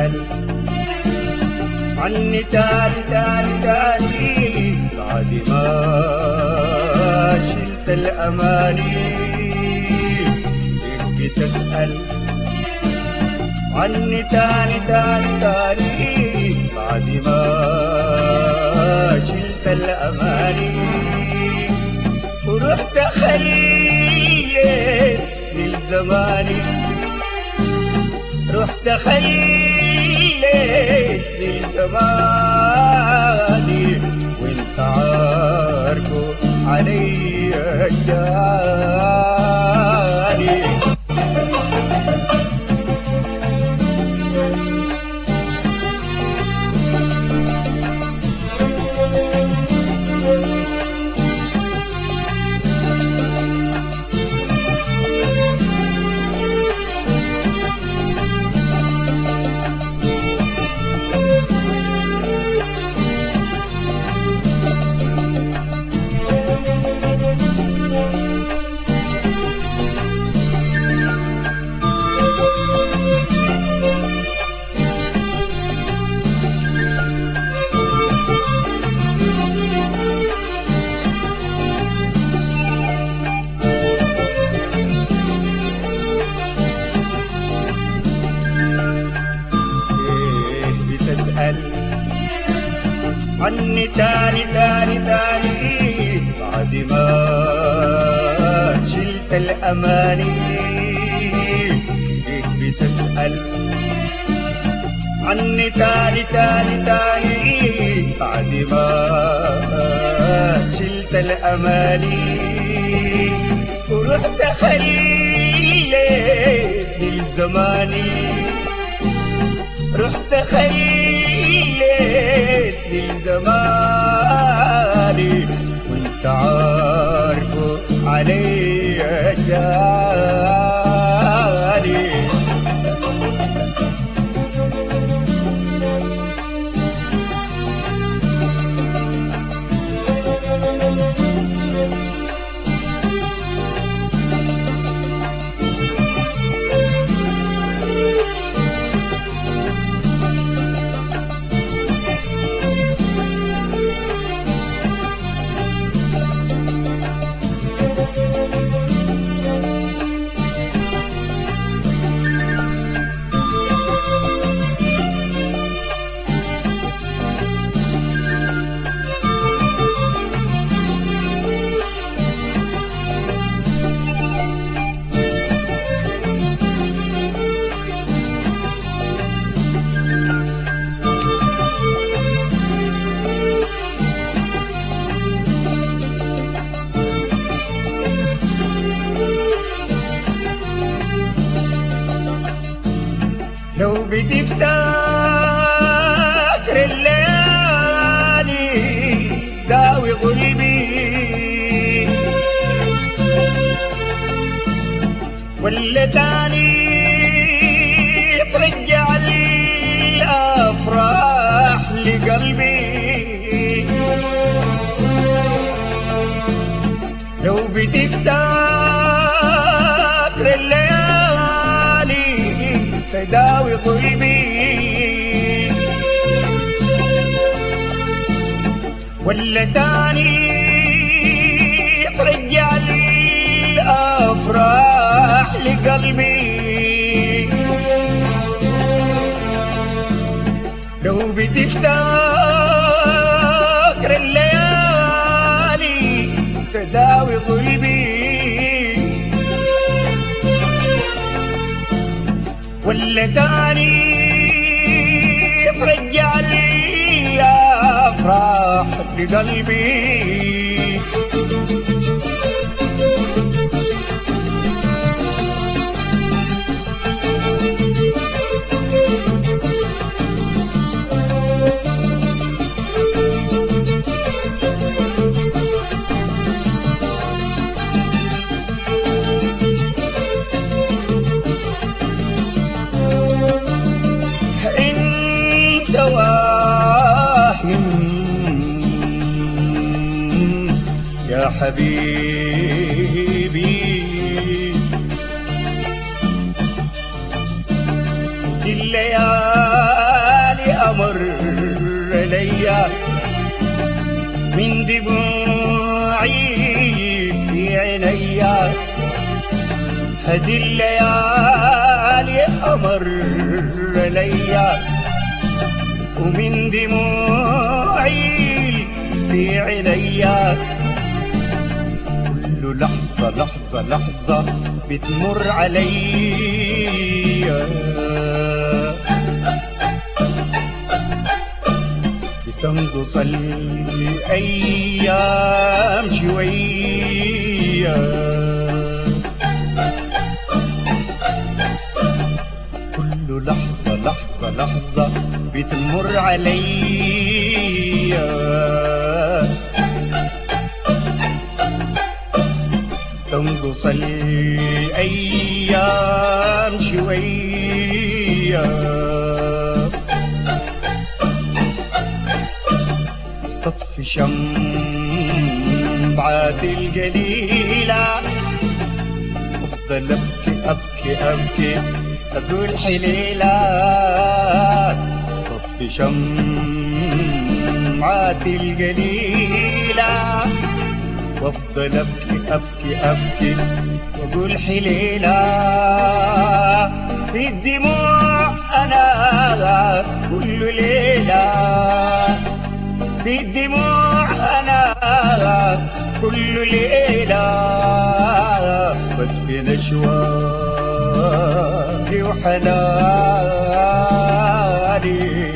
بتسأل عني تاني تاني تاني بعد ما شلت الأماني ليك بتسأل عني تاني تاني تاني بعد ما شلت الأماني ورحت خليت للزماني رحت خليت للزماني وانت عارفه علي الجاني ليه بتسأل عني تاني تاني تاني بعد ما شلت الأماني ليه بتسأل عني تاني تاني تاني بعد ما شلت الأماني ورحت خليت للزماني رحت خليت للزماني وانت عارفه علي جاني لو بتفتكر الليالي داوي قلبي ولا تاني ترجع الافراح لقلبي لو بتفتكر الليالي تداوي قلبي ولا تاني ترجع الافراح لقلبي لو بتفتكر الليالي تداوي قلبي ولا تاني ترجع لي افراح لقلبي انت واهم يا حبيبي الليالي دموعي في عيني هدي الليالي أمر ليا ومن دموعي في عيني كل لحظة لحظة لحظة بتمر عليا بتنقص الأيام شوية كل لحظة لحظة لحظة بتمر عليا تنقص الأيام شوية تطفي شمعات القليلة أفضل أبكي أبكي أبكي أقول حليلة تطفي شمعات القليلة وافضل ابكي ابكي ابكي واقول حليلة في الدموع انا كل ليلة في الدموع انا كل ليلة بدفن اشواقي وحناني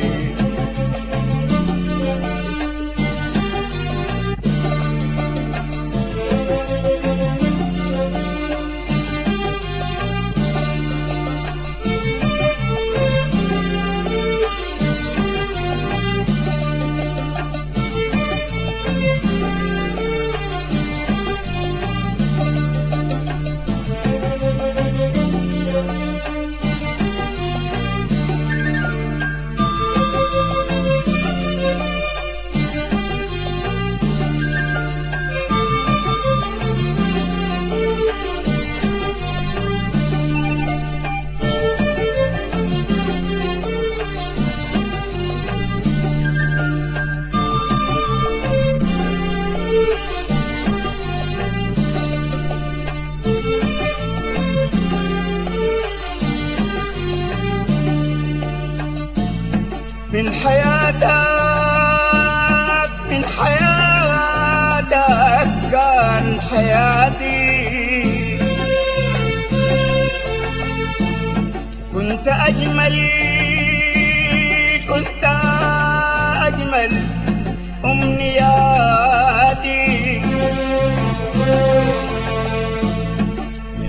من حياتك من حياتك كان حياتي كنت أجمل كنت أجمل أمنياتي من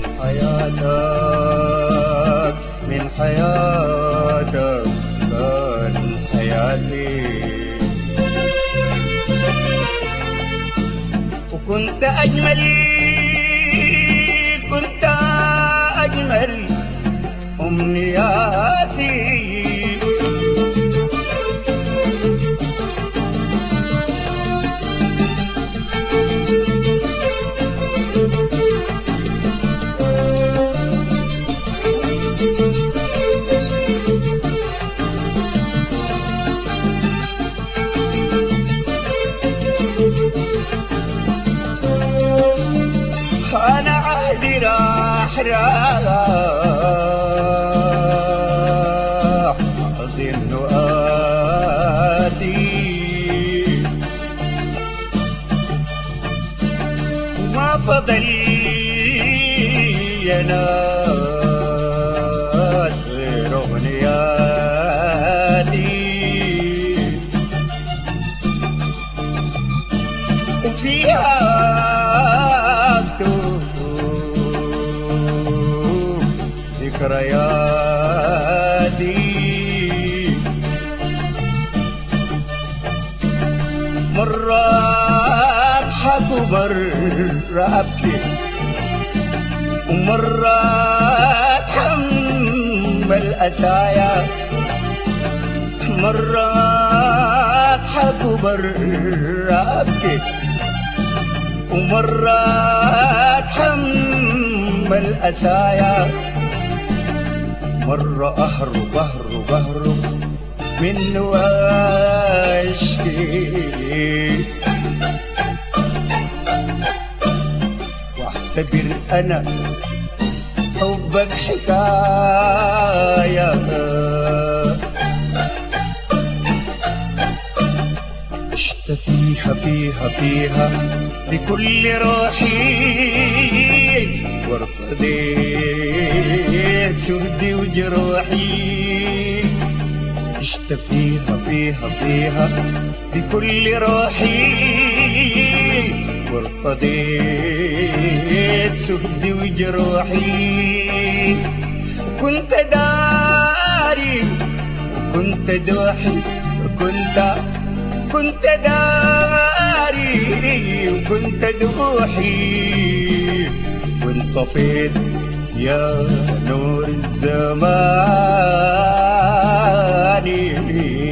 حياتك من حياتك كان حياتي وكنت أجمل كنت أجمل أمنياتي أنا عهدي راح راح أظن آتي وما فضل يا ناس غير أغنياتي وفيها أكتب ذكرياتي مرات حكبر أبكي ومرات حمل أسايا مرات حكبر أبكي ومرات حمل أسايا مرة أهرب أهرب أهرب من واشكي بعتبر أنا حبك حكاية عشت فيها فيها فيها بكل روحي وارتضيت سردي وجروحي عشت فيها فيها فيها بكل روحي وارتضيت سهدي وجروحي كنت داري وكنت دوحي وكنت كنت داري وكنت دوحي وانطفيت يا نور الزمان